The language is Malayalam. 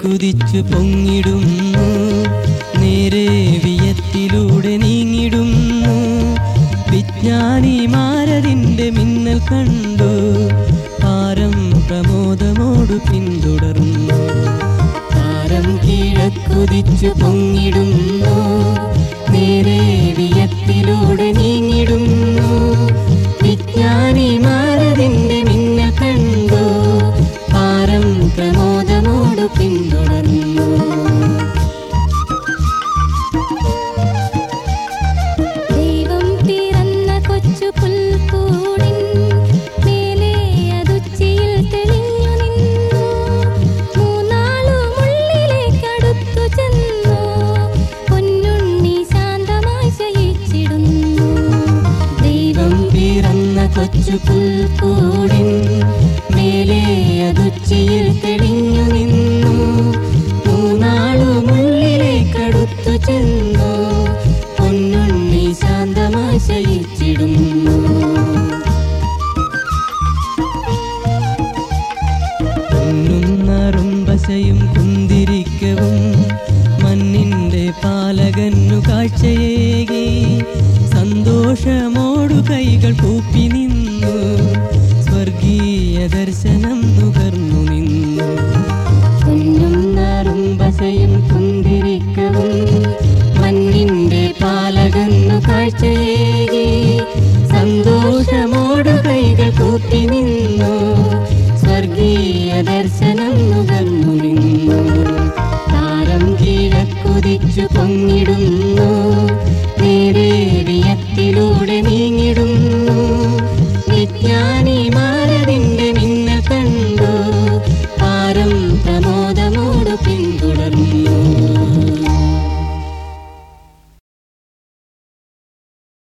കിഴക്കുതിച്ചു പൊങ്ങിടുന്നു നേരെ വിയത്തിലൂടെ നീങ്ങിടുന്നു വിജ്ഞാനിമാരതിൻ്റെ മിന്നൽ കണ്ടു പാരം പ്രമോദമോടു പിന്തുടർന്നു പാരം കിഴക്കുതിച്ചു പൊങ്ങിടുന്നു നേരെ വിയത്തിലൂടെ നീങ്ങിടുന്നു വിജ്ഞാനിമാരതിൻ്റെ മിന്നൽ കണ്ടു പാരം പ്രമോദമോടു പിന്തുടർന്നു ദൈവം പിറന്ന കൊച്ചു പുൽക്കൂടിൻ മേലെ അതുച്ചിയിൽ തെളിഞ്ഞു നിന്നു മൂന്നാളും ഉള്ളിലേക്കടുത്തു ചെന്നു പൊന്നുണ്ണി ശാന്തമായി ശയിച്ചിടുന്നു ദൈവം പിറന്ന കൊച്ചു പുൽക്കൂടിൻ മേലെ അതുച്ചിയിൽ തെളിഞ്ഞു നിന്നു മൂന്നാളുമുള്ളിലേക്കടുത്തു ചെന്നു പൊന്നുണ്ണി ശാന്തമായി ശയിച്ചിടുന്നു പൊന്നും നറുമ്പശയും കുന്തിരിക്കവും മണ്ണിന്റെ പാലകന്നു കാഴ്ചയേകി സന്തോഷമോടു കൈകൾ കൂപ്പി നിന്നു സ്വർഗീയ ദർശനം നുകർന്നു നിന്നു പൊന്നും നറുമ്പശയും കുന്തിരിക്കവും മണ്ണിന്റെ പാലകന്നു കാഴ്ചയേകി